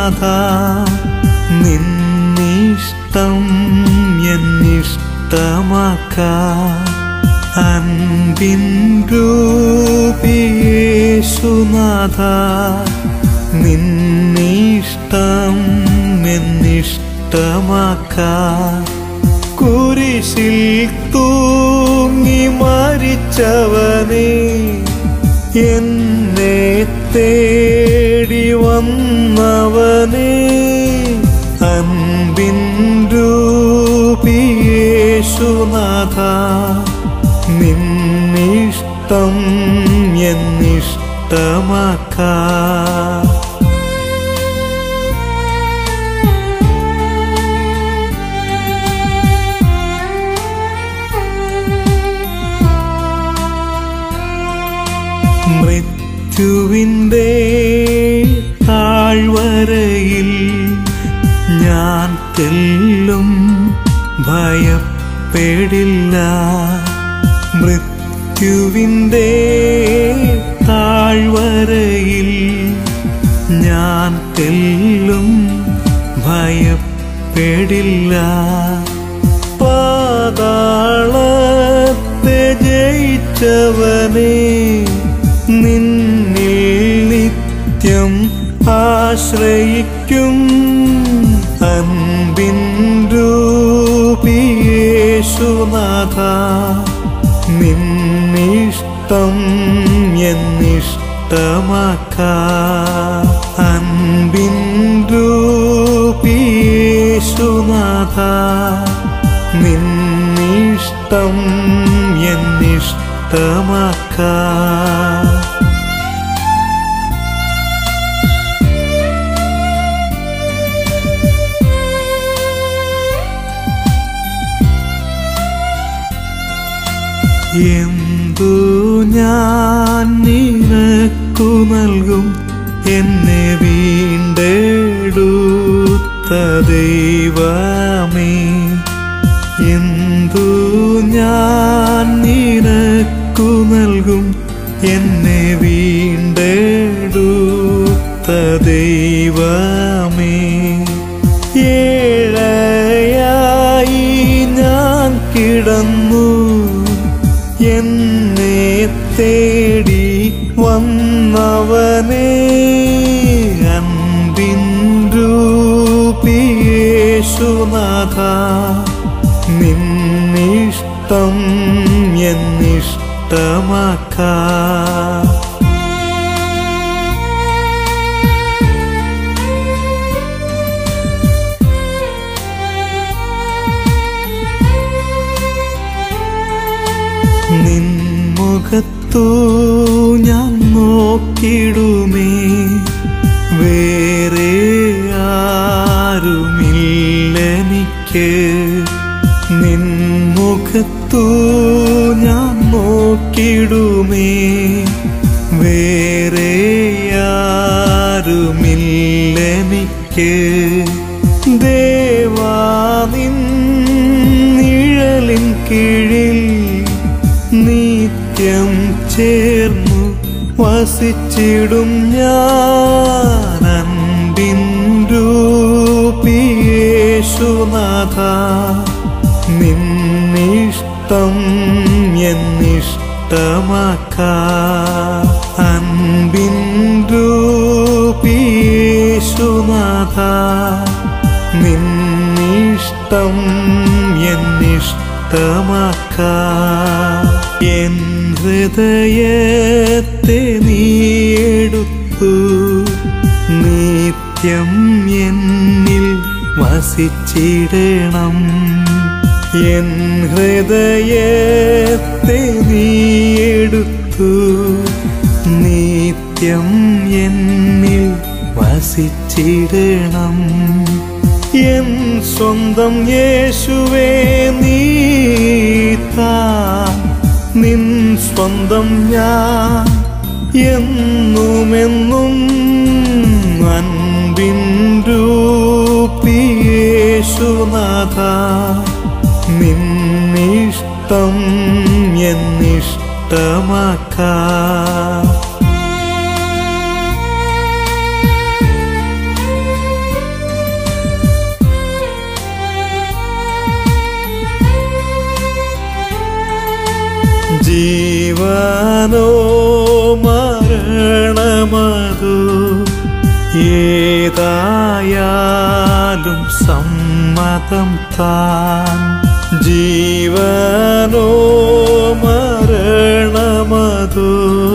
യേശുനാഥ നിന്നിഷ്ടം എന്നിഷ്ടമാക്ക അൻപിൻ രൂപിയേശുനാഥ നിന്നിഷ്ടം എന്നിഷ്ടമാക്ക കുരിശിൽ തൂങ്ങി മരിച്ചവനെ എന്നെ തേടി വന്നവനെ അൻപിൻ രൂപിയേശുനാഥ നിന്നിഷ്ടം എന്നിഷ്ടമാക്ക മൃത്യുവിൻ്റെ താഴ്വരയിൽ ഞാൻ തെല്ലും ഭയപ്പെടില്ല മൃത്യുവിൻ്റെ താഴ്വരയിൽ ഞാൻ തെല്ലും ഭയപ്പെടില്ല പാതാളത്തെ ജയിച്ചവനെ നിന്നിൽ നിത്യം ആശ്രയിക്കും അൻപിൻ രൂപിയേശുനാഥ നിന്നിഷ്ടം എന്നിഷ്ടമാക്ക അൻപിൻ രൂപിയേശുനാഥ നിന്നിഷ്ടം എന്നിഷ്ടമാക്ക എന്തു ഞാൻ നിനക്കു നൽകും എന്നെ വീണ്ടെടുത്ത ദൈവമേ എന്തു ഞാൻ നിനക്കു നൽകും എന്നെ വീണ്ടെടുത്ത ദൈവമേ ഏഴയായി ഞാൻ കിടന്നു എന്നെ തേടി വന്നവനെ അൻപിൻ രൂപിയേശുനാഥ നിന്നിഷ്ടം എന്നിഷ്ടമാക്ക നിൻമുഖത്തു ഞാൻ നോക്കിടുമേ വേറെ ആരുമില്ലെനിക്ക് നിൻമുഖത്തു ഞാൻ നോക്കിടുമേ വേറെ ആരുമില്ലെനിക്ക് ദേവാ നിൻ നിഴലിൻ കീഴിൽ നിത്യം ചേർന്നു വസിച്ചിടും ഞാൻ അൻപിൻ രൂപിയേശുനാഥ നിന്നിഷ്ടം എന്നിഷ്ടമാക്ക അൻപിൻ രൂപിയേശുനാഥ നിന്നിഷ്ടം എന്നിഷ്ടമാക്ക എൻ ഹൃദയത്തെ നീയെടുത്തു നിത്യം എന്നിൽ വസിച്ചിടണം എൻ ഹൃദയത്തെ നീയെടുത്തു നിത്യം എന്നിൽ വസിച്ചിടണം എൻ സ്വന്തം യേശുവേ നീ താൻ നിൻ സ്വന്തം ഞാൻ എന്നുമെന്നും അൻപിൻ രൂപിയേശുനാഥ നിന്നിഷ്ടം എന്നിഷ്ടമാക്ക ഏതായാലും സമ്മതം താൻ ജീവനോ മരണമതോ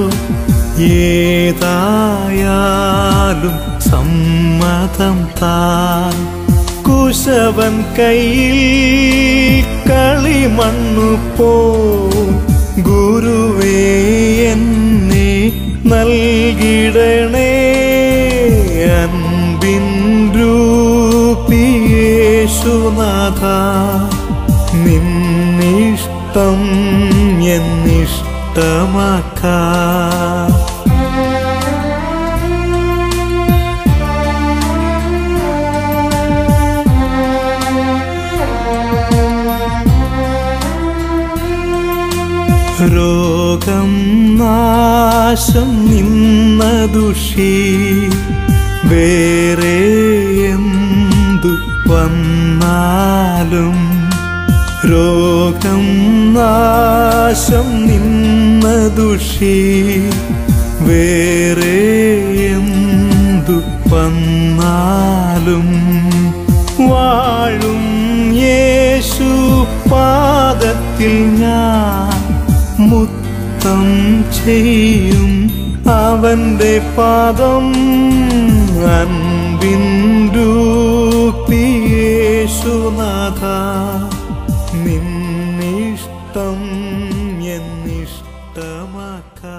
ഏതായാലും സമ്മതം താൻ കുശവൻ കയ്യിൽ കളിമണ്ണു പോ ഗുരുവേ എന്നെ നൽകിടണേ അൻപിൻ രൂപിയേശുനാഥ നിന്നിഷ്ടം എന്നിഷ്ടമാക്കാ രോഗം നാശം നിന്ന ദുഷി വേറെ എന്തു വന്നാലും രോഗം നാശം നിന്ന ദുഷി വേറെ എന്തു വന്നാലും വാഴും യേശു പാദത്തിൽ ഞാൻ മുത്തം ചെയ്യും അവന്റെ പാദം അൻപിൻ രൂപിയേശുനാഥ നിന്നിഷ്ടം എന്നിഷ്ടമാക്കാ